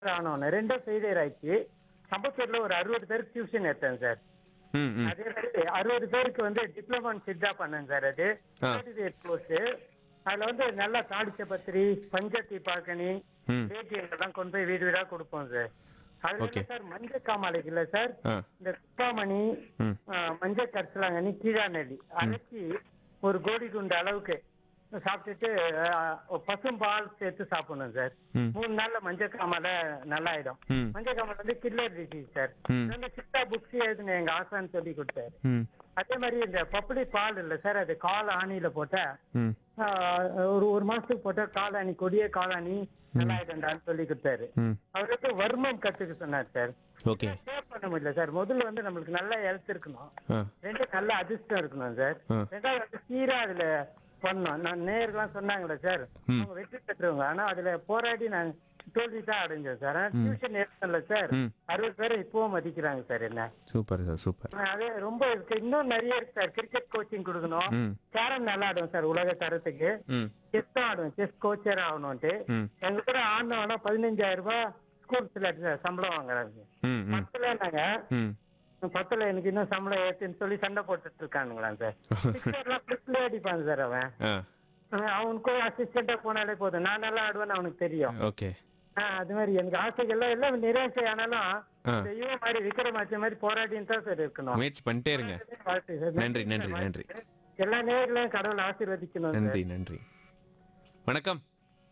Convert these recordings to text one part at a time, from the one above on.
ஆனோன்னு ரெண்டும் ஃபெயிலியர் ஆயிடுச்சு சம்பத்தூர்ல ஒரு அறுபது பேருக்கு டியூஷன் எடுத்தேன் சார் ம் ம் அதே மாதிரி அறுபது பேருக்கு வந்து டிப்ளமா சித்தா பண்ணேன் சார் அது ஆ. கோர்ஸ் அதுல வந்து நல்லா தாடிச்ச பத்திரி பஞ்சத்தி பாக்கனி ம் பேட்டியெல்லாம் கொண்டு போய் வீடு வீடா கொடுப்போம் சார் அதுல Okay. என்ன சார் மஞ்சள் காமாலைக்கு இல்ல சார் ஆ இந்த குப்பாமணி ம் ஆ, மஞ்சள் கரிசலாங்கண்ணி கீழா நெல்லி அரைச்சி ஒரு கோடி குண்டு அளவுக்கு சாப்பிட்டுட்டு ஆ, பசும் பால் சேர்த்து சாப்பிடணும் சார் ம் மூணு நாள்ல மஞ்சள் காமாலை நல்லாயிடும் ம் மஞ்சள் காமாலை வந்து கில்லர் டிசீஸ் சார் ம். இது வந்து சித்தா புக்ஸ் எழுதுன எங்க ஆசான்னு சொல்லி கொடுத்தாரு ம் அதே மாதிரி இந்த பப்புளி பால் இல்ல சார் அது கால் ஆணியில போட்டா ம் ஆ, ஒரு ஒரு மாசத்துக்கு போட்டா காளானி கொடிய காளானி நல்லாயிடும்டான்னு சொல்லி கொடுத்தாரு ம் அவருக்கு வர்மம் கத்துக்க சொன்னார் சார் ஓகே சேவ் பண்ண முடியல சார் முதல்ல வந்து நம்மளுக்கு நல்ல ஹெல்த் இருக்கணும் ஆ ரெண்டு நல்ல அதிர்ஷ்டம் இருக்கணும் சார் ஆ. ரெண்டாவது வந்து சீரா அதுல பண்ணோம் நான் நேர்லாம் சொன்னாங்களே சார் ம். அவங்க வெற்றி பெற்றவங்க ஆனா அதுல போராடி நான் தோல்வி தான் அடைஞ்சேன் சார் ஆனா டியூஷன் எடுத்தல சார் ம். அறுபது பேர் இப்பவும் மதிக்கிறாங்க சார் என்ன சூப்பர் சார் சூப்பர் அதே ரொம்ப இருக்கு இன்னும் நிறைய இருக்கு சார் கிரிக்கெட் கோச்சிங் கொடுக்கணும் ம் கேரம் நல்லா ஆடும் சார் உலக தரத்துக்கு ம் செஸ் தான் ஆடும் செஸ் கோச்சர் ஆகணும்ட்டு ம் எங்க கூட ஆடினவனா பதினஞ்சாயிரம் ரூபாய் ஸ்கூல்ஸ்ல சம்பளம் வாங்குறாங்க ம் ம் பத்துல நாங்க ம் பத்துல எனக்கு இன்னும் சம்பளம் ஏத்துன்னு சொல்லி சண்டை போட்டுட்டு இருக்கானுங்களா சார் சிக்ஸர்லாம் பிளிக்ல அடிப்பான் சார் அவன் ஆ அவன் அவனுக்கு அசிஸ்டண்டா போனாலே போதும் நான் நல்லா ஆடுவேன்னு அவனுக்கு தெரியும் ஓகே ஆஹ் அது மாதிரி எனக்கு ஆசைகள்லாம் எல்லாம் நிராசை ஆனாலும் ஆ. இந்த இவன் மாதிரி விக்ரமாச்ச மாதிரி போராடின்னு தான் சார் இருக்கணும் முயற்சி பண்ணிட்டே இருங்க வாழ்த்து சார். நன்றி நன்றி நன்றி எல்லா நேர்களையும் கடவுள் ஆசீர்வதிக்கணும் சார். நன்றி நன்றி வணக்கம்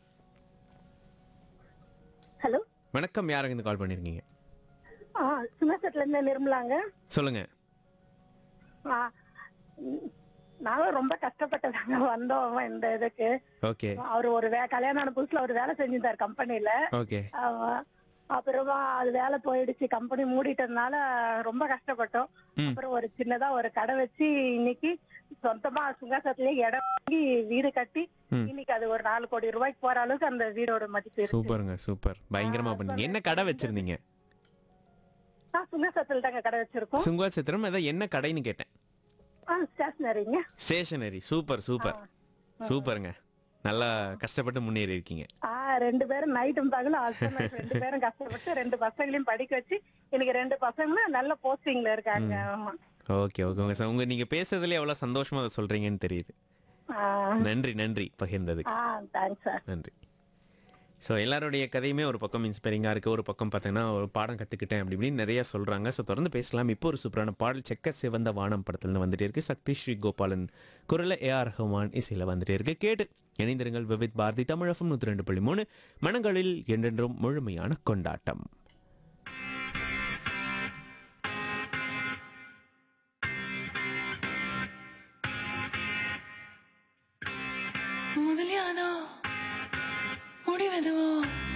ஹலோ வணக்கம் யாருங்க இருந்து கால் பண்ணிருக்கீங்க ஆ சுமேசட்ல இருந்து நிர்மலாங்க சொல்லுங்க ஆ, ம், நாங்களும் ரொம்ப கஷ்டப்பட்டதாங்க வந்தோம் இந்த இதுக்கு ஓகே அவர் ஒரு வே கல்யாணம் ஆன புதுசுல அவர் வேலை செஞ்சிருந்தார் கம்பெனில ஓகே அப்புறமா அது வேலை போயிடுச்சு கம்பெனி மூடிட்டதுனால ரொம்ப கஷ்டப்பட்டோம் ம். அப்புறம் ஒரு சின்னதா ஒரு கடை வச்சு இன்னைக்கு சொந்தமா சுங்காசத்திலேயே இடம் வாங்கி வீடு கட்டி ம். இன்னைக்கு அது ஒரு நாலு கோடி ரூபாய்க்கு போற அளவுக்கு அந்த வீடோட மதிப்பு இருக்கு சூப்பருங்க சூப்பர் பயங்கரமா பண்ணீங்க என்ன கடை வச்சிருந்தீங்க சுங்காசத்துல தாங்க கடை வச்சிருக்கோம் சுங்குவா சித்திரம் அதான் என்ன கடைன்னு கேட்டேன் ஸ்டேஷனரிங்க ஸ்டேஷனரி சூப்பர் சூப்பர் சூப்பருங்க நல்லா கஷ்டப்பட்டு முன்னேறி இருக்கீங்க ஆ ரெண்டு பேரும் நைட்டும் பகலும் husband wife ரெண்டு பேரும் கஷ்டப்பட்டு ரெண்டு பசங்களையும் படிக்க வச்சு இன்னைக்கு ரெண்டு பசங்களும் நல்ல போஸ்டிங்ல இருக்காங்க ஆமா ஓகே ஓகே உங்க உங்க நீங்க பேசுறதுல எவ்வளவு சந்தோஷமா அதை சொல்றீங்கன்னு தெரியுது ஆ, நன்றி நன்றி பகிர்ந்ததுக்கு ஆ தேங்க்ஸ் சார் நன்றி ஸோ எல்லாருடைய கதையுமே ஒரு பக்கம் இன்ஸ்பைரிங்காக இருக்குது ஒரு பக்கம் பார்த்தீங்கன்னா ஒரு பாடம் கற்றுக்கிட்டேன் அப்படி இப்படின்னு நிறைய சொல்கிறாங்க ஸோ தொடர்ந்து பேசலாம் இப்போ ஒரு சூப்பரான பாடல் செக்க சிவந்த வானம் படத்துலேருந்து வந்துட்டே இருக்கு சக்தி ஸ்ரீ கோபாலன் குரல ஏஆர் ரஹ்மான் இசையில் வந்துட்டே இருக்கு கேட்டு இணைந்திருங்கள் விவித் பாரதி தமிழகம் நூற்றி ரெண்டு புள்ளி மூணு மனங்களில் என்றென்றும் முழுமையான கொண்டாட்டம் முதலியானோ முடிவெதுவோ